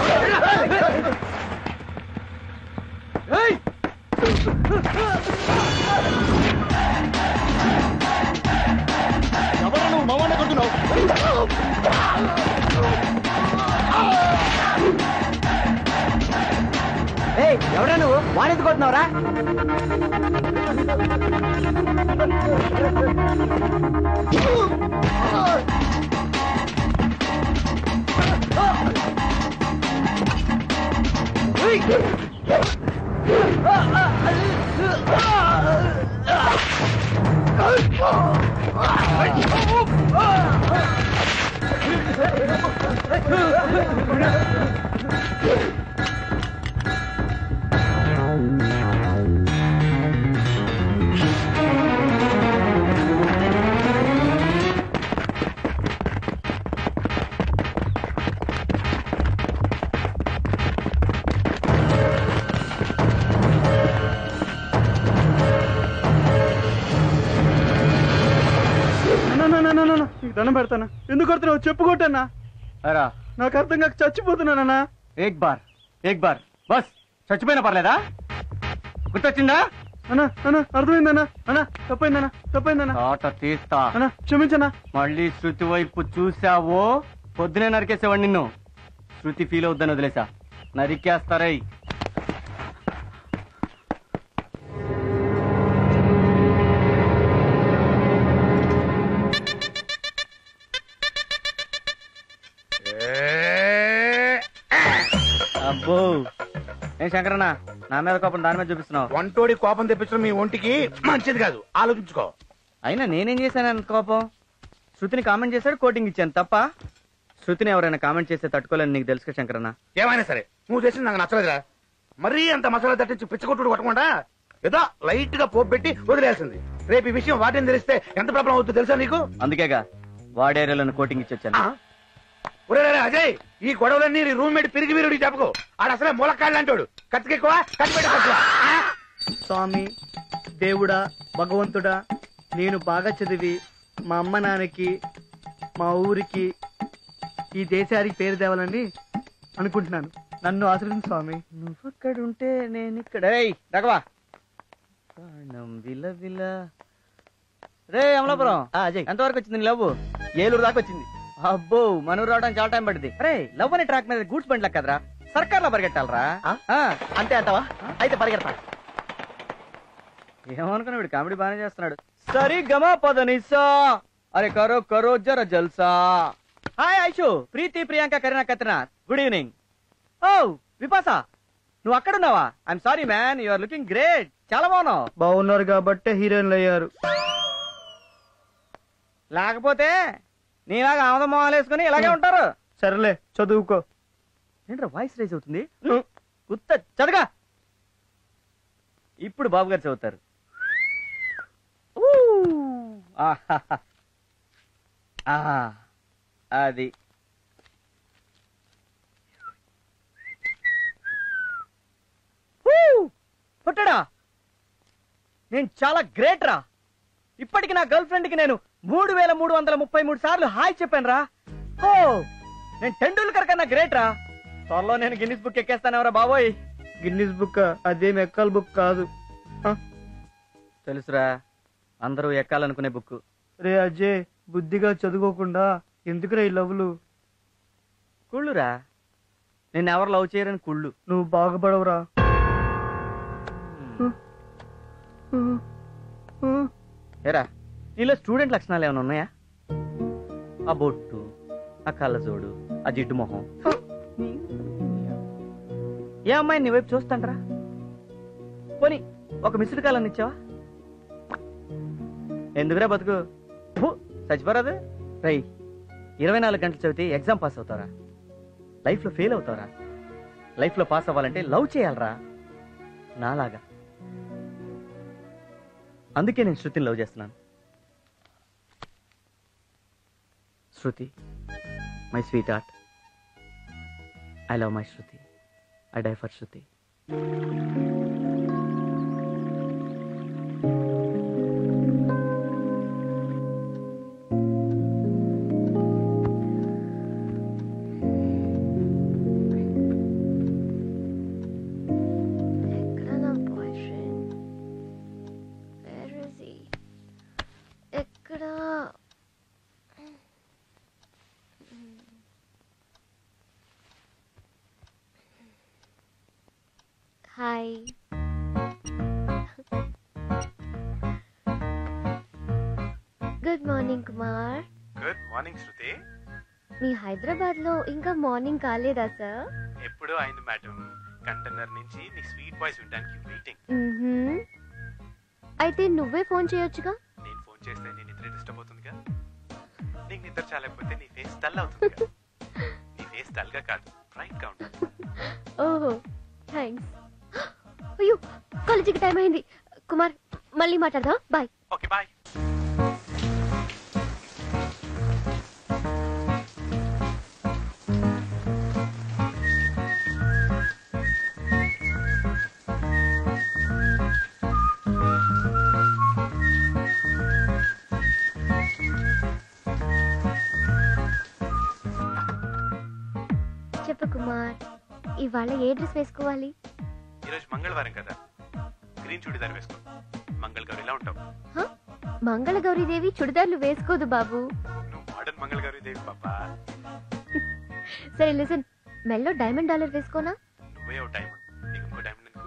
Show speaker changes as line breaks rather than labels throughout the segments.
ఎవరు నువ్వు మమ్మల్ని కొడుతున్నావు
ఏయ్ ఎవరా నువ్వు వాడెందుకు కొడుతున్నావురా
దండం పెడతానా ఎందుకు కొడుతున్నావు చెప్పు కొట్టన్నా
అరా
నాకు అర్థం కాక చచ్చిపోతున్నానన్నా
ఏక్ బార్ ఏక్ బార్ బస్ చచ్చిపోయినా పర్లేదా గుర్తొచ్చిందా
అన్నా అన్నా అర్థమైందన్నా అన్నా తప్పైందన్నా తప్పైందన్నా
ఆట తీస్తా
అన్నా క్షమించన్నా
మళ్ళీ శృతి వైపు చూసావో పొద్దునే నరికేసేవాడు నిన్ను శృతి ఫీల్ అవుద్దని వదిలేసా నరికేస్తారై అబ్బో ఏం శంకరన్న నా మీద కోపం దాని మీద చూపిస్తున్నావు
వంటోడి కోపం తెప్పించడం మీ ఒంటికి మంచిది కాదు ఆలోచించుకో
అయినా నేనేం చేశాను అంత కోపం శృతిని కామెంట్ చేశాడు కోటింగ్ ఇచ్చాను తప్ప శృతిని ఎవరైనా కామెంట్ చేస్తే తట్టుకోలేని నీకు తెలుసు కదా శంకరన్న
ఏమైనా సరే నువ్వు చేసింది నాకు నచ్చలేదురా మరీ అంత మసాలా తట్టించి పిచ్చగొట్టుడు కొట్టకుండా ఏదో లైట్ గా పోపు పెట్టి వదిలేసింది రేపు ఈ విషయం వాటిని తెలిస్తే ఎంత ప్రాబ్లం అవుతుందో తెలుసా నీకు
అందుకేగా వాడేరియాలను కోటింగ్ ఇచ్చి వచ్చాను
ఆ? ఒరే రే రే, అజయ్ ఈ గొడవలన్నీ నీ రూమ్మేట్ పిరిగి వీరుడికి చెప్పుకో ఆడ అసలే మూలకాళ్ళు అంటాడు కత్తికెక్కువ కత్తి పెట్ట తక్కువ ఆ?
స్వామి దేవుడా భగవంతుడా నేను బాగా చదివి మా అమ్మ నాన్నకి మా ఊరికి ఈ దేశానికి పేరు తేవాలని అనుకుంటున్నాను నన్ను ఆశ్రయించు స్వామి
నువ్వు అక్కడ ఉంటే నేను ఇక్కడ రేయ్ రఘవా ప్రాణం విలవిల రే అమలాపురం
అజయ్
ఎంతవరకు వచ్చింది నీ లవ్ ఏలూరు దాకా వచ్చింది అబ్బో మనూరు రావడానికి చాలా టైం పడుతుంది అరే లవ్ అనే ట్రాక్ మీద గూడ్స్ బండి కదరా సర్కార్ లో పరిగెట్టాలరా ఆ,
అంతే అంటావా అయితే పరిగెడతా
ఏమనుకున్నా వీడు కామెడీ బాగానే చేస్తున్నాడు సరి గమా పద నిస్సా అరే కరో కరో జర జల్సా hi Aishu Preethi Priyanka Kareena Katrina good evening ఓ విపాసా నువ్వు అక్కడున్నావా I'm sorry man you are looking great చాలా బాగున్నావు
బాగున్నారు కాబట్టే హీరోయిన్లు అయ్యారు
లేకపోతే నీలాగా ఆమదం మొహాలు వేసుకుని ఇలాగే ఉంటారు
సరేలే చదువుకో
ఏంట్రా వాయిస్ రైజ్ అవుతుంది ఉత్త చదగా ఇప్పుడు బాబు గారు చదువుతారు ఊ, ఆహాహా. ఆహా. అది ఊ, పుట్టడా నేను చాలా గ్రేట్ రా ఇప్పటికి నా గర్ల్ ఫ్రెండ్ కి నేను మూడు వేల మూడు వందల ముప్పై మూడు సార్లు హాయ్ చెప్పాను రా ఓ నేను టెండూల్కర్ కన్నా గ్రేట్ రా త్వరలో నేను గిన్నిస్ బుక్ ఎక్కేస్తానెవరా బాబోయ్
గిన్నిస్ బుక్ అదేం ఎక్కల బుక్ కాదు ఆ,
తెలుసురా అందరూ ఎక్కాలనుకునే బుక్
రే అజయ్ బుద్ధిగా చదువుకోకుండా ఎందుకురా ఈ లవ్లు
కుళ్ళురా నేను ఎవరు లవ్ చేయరని కుళ్ళు
నువ్వు బాగుపడవురా
ఏరా నీలో స్టూడెంట్ లక్షణాలు ఏమైనా ఉన్నాయా ఆ బొట్టు ఆ కళ్ళజోడు ఆ జిడ్డు మొహం ఏ అమ్మాయి నీ వైపు చూస్తాంట్రా పోనీ ఒక మిస్డ్ కాల్ అని ఇచ్చావా ఎందుకురా బతుకు ఫు, చచ్చిపోరాదు రై ఇరవై నాలుగు గంటలు చదివితే ఎగ్జామ్ పాస్ అవుతారా లైఫ్లో ఫెయిల్ అవుతారా లైఫ్లో పాస్ అవ్వాలంటే లవ్ చేయాలరా నాలాగా అందుకే నేను శృతిని లవ్ చేస్తున్నాను Shruti my sweet heart I love my Shruti I die for Shruti
good morning Kumar
good morning Shruti
మీ హైదరాబాద్ లో ఇంకా మార్నింగ్ కాలేదా సార్
ఎప్పుడో అయింది మేడం కంటైనర్ నుంచి నీ స్వీట్ వాయిస్ వినడానికి వెయిటింగ్
మ్మ్హ్మ్. అయితే నువ్వే ఫోన్ చేయొచ్చుగా
నేను ఫోన్ చేస్తే నీ నిద్ర డిస్టర్బ్ అవుతుందిగా నీకు నిద్ర చాలకపోతే నీ ఫేస్ డల్ అవుతుందిగా నీ ఫేస్ డల్ గా కాదు బ్రైట్ గా ఉంటుంది
ఓహో థ్యాంక్స్ అయ్యో కాలేజీకి టైం అయింది కుమార్ మళ్ళీ మాట్లాడదాం బాయ్
ఓకే బాయ్
చెప్పు కుమార్ ఇవాళ ఏ డ్రెస్ వేసుకోవాలి
ఈరోజు మంగళవారం కదా గ్రీన్ చుడిదార్ వేసుకో మంగళ గౌరిలా ఉంటావు
హ? మంగళగౌరీదేవి చుడిదార్లు వేసుకోదు బాబు
నువ్వు మోడర్న్ మంగళ గౌరి దేవి పాపా
సరే లిసన్ మెల్లో డైమండ్ డాలర్ వేసుకోనా
నువ్వే ఓ టైం నీకు ఇంకో టైం ఎందుకు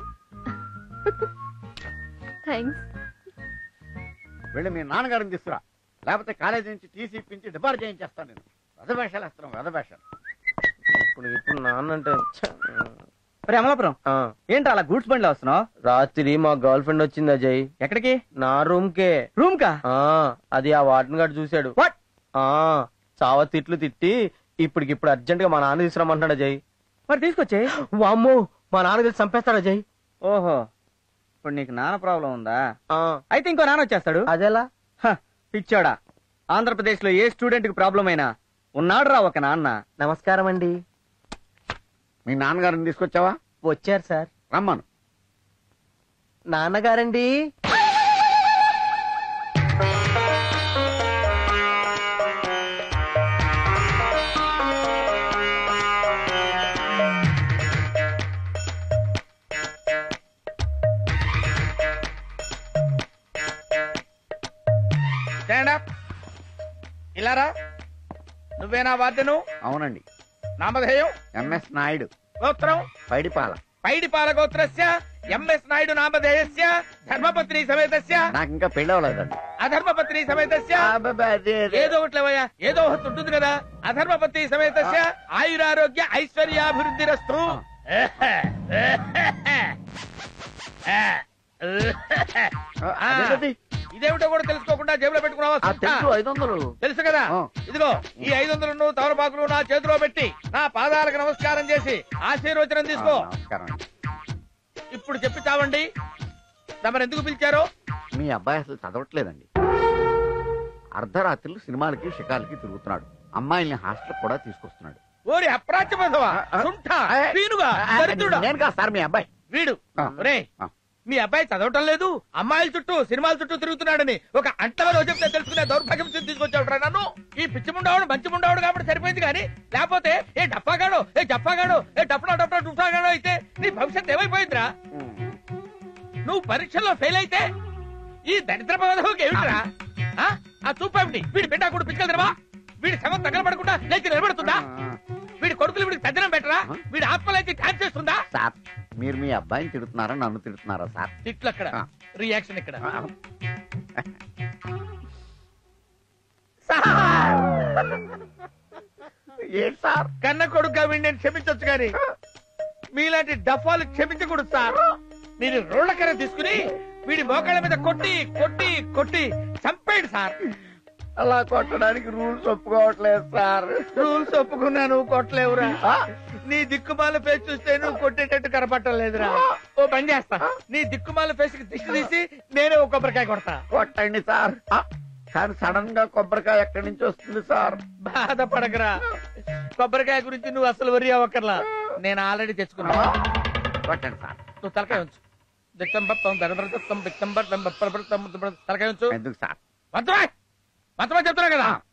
థ్యాంక్స్
వెళ్ళి మీ నాన్నగారిని తీసుకురా లేకపోతే కాలేజీ నుంచి టీసీ ఇప్పించి డిపార్ట్ చేయించేస్తాను నేను రథవేషాలు వేస్తున్నాం రథవేషాలు
ఇప్పుడు ఇప్పుడు నాన్న అంటే
మరి అమలాపురం
ఆ,
ఏంటి అలా గూడ్స్ బండిలో వస్తున్నావు
రాత్రి మా గర్ల్ ఫ్రెండ్ వచ్చింది అజయ్
ఎక్కడికి
నా రూమ్ కే
రూమ్ కా
ఆ అది ఆ వార్డెన్ గారు చూశాడు
వాట్
ఆ చావ తిట్లు తిట్టి ఇప్పటికిప్పుడు అర్జెంట్ గా మా నాన్న తీసుకురమ్మంటున్నాడు అజయ్
మరి తీసుకొచ్చే
వామ్మో మా నాన్న తెలిసి చంపేస్తాడు అజయ్
ఓహో ఇప్పుడు నీకు నాన్న ప్రాబ్లం ఉందా
ఆ,
అయితే ఇంకో నాన్న వచ్చేస్తాడు
అదెలా
హ, పిచ్చోడా ఆంధ్రప్రదేశ్ లో ఏ స్టూడెంట్ కి ప్రాబ్లం అయినా ఉన్నాడు రా ఒక నాన్న
నమస్కారం అండి
మీ నాన్నగారిని తీసుకొచ్చావా
వచ్చారు సార్
రమ్మను
నాన్నగారండి
స్టాండ్ అప్ ఇలారా నువ్వేనా వాద్యను
అవునండి
నామధేయం
ఎంఎస్ నాయుడు
గోత్రం
పైడిపాల
పైడిపాల గోత్రస్య ఎంఎస్ నాయుడు నామధేయస్య ధర్మపత్ని సమేతస్య
నాకు ఇంకా పెళ్ళి అవ్వలేదండి
అధర్మపత్ని సమేతస్య
అబ్బబ్బే, అదే, అదే.
ఏదో ఒకట్లేవయ్యా ఏదో ఒకటి ఉంటుంది కదా అధర్మపత్ని సమేతస్య ఆయురారోగ్య ఐశ్వర్యాభివృద్ధిరస్తు
ఆ, అదేంటది?
ఇదేమిటో కూడా తెలుసుకోకుండా జేబులో పెట్టుకున్నావా
ఆ,
సుత్తా?
తెలుసు ఐదు వందలు
తెలుసు కదా
ఆ.
ఇదిగో ఈ ఐదు వందలు తవలపాకులు నా చేతిలో పెట్టి నా పాదాలకు నమస్కారం చేసి ఆశీర్వచనం
ఆ,
తీసుకో
నమస్కారం అండి
ఇప్పుడు చెప్పి చావండి తమరు ఎందుకు పిలిచారో
మీ అబ్బాయి అసలు చదవట్లేదండి అర్ధరాత్రులు సినిమాలకి షికాలకి తిరుగుతున్నాడు అమ్మాయిల్ని హాస్టల్ కూడా తీసుకొస్తున్నాడు
ఓరి అప్రాచ్యమధవా
ఆ, ఆ.
సుంఠ
ఆ,
పీనుగా
ఆ,
దరిద్రుడా
నేను కాదు సార్ మీ అబ్బాయి
వీడు
ఆ.
ఒరే
ఆ.
మీ అబ్బాయి చదవటం లేదు అమ్మాయిల చుట్టూ సినిమాల చుట్టూ తిరుగుతున్నాడని ఒక అంటలో చెప్తే తెలుసుకునే దౌర్భాగ్యం స్థితి తీసుకొచ్చావుట్రా నన్ను ఈ పిచ్చి ముండావాడు మంచి ముండావాడు కాబట్టి సరిపోయింది కానీ లేకపోతే ఏ డప్పాగాడో ఏ జప్పాగాడో ఏ డప్పడా డప్పడా డుఫాగాడో అయితే నీ భవిష్యత్ ఏమైపోయిందిరా నువ్వు పరీక్షల్లో ఫెయిల్ అయితే ఈ దరిద్ర పదవికి ఏమిట్రా ఆ? ఆ చూపేమిటి వీడి బిడ్డ కూడా పిచ్చుకెళ్తారా వీడి శవం తగలబడకుండా లేచి నిలబడుతుందా వీడి కొడుకులు వీడికి పెద్దనం పెట్టరా వీడి ఆత్మలైతే డాన్స్ చేస్తుందా
సార్ మీరు మీ అబ్బాయిని తిడుతున్నారా నన్ను తిడుతున్నారా సార్
తిట్లు అక్కడ
ఆ.
రియాక్షన్ ఇక్కడ
ఏంటి సార్
కన్న కొడుకుగా వీడిని నేను క్షమించొచ్చు కానీ మీలాంటి డఫాలు క్షమించకూడదు సార్ మీరు రోడ్ల కర్ర తీసుకుని వీడి మోకాళ్ళ మీద కొట్టి కొట్టి కొట్టి చంపేయండి సార్
అలా కొట్టడానికి రూల్స్ ఒప్పుకోవట్లేదు సార్
రూల్స్ ఒప్పుకున్నాను కొట్టలేవురా నీ దిక్కుమాల ఫేస్ చూస్తే నువ్వు కొట్టేటట్టు కనపట్టలేదురా ఓ పని చేస్తా నీ దిక్కుమాల ఫేస్ కి దిష్టి తీసి నేనే ఒక కొబ్బరికాయ కొడతా
కొట్టండి సార్ ఆ, కానీ సడన్ గా కొబ్బరికాయ ఎక్కడి నుంచి వస్తుంది సార్
బాధపడకరా కొబ్బరికాయ గురించి నువ్వు అసలు వరి అవ్వకర్లా నేను ఆల్రెడీ తెచ్చుకున్నా
కొట్టండి సార్
నువ్వు తలకాయ ఉంచు దిక్తంబత్తం ధనభరతం దిక్తంబర్ తలకాయ ఉంచు
ఎందుకు సార్
మంత్రమా మంత్రమా చెప్తున్నా కదా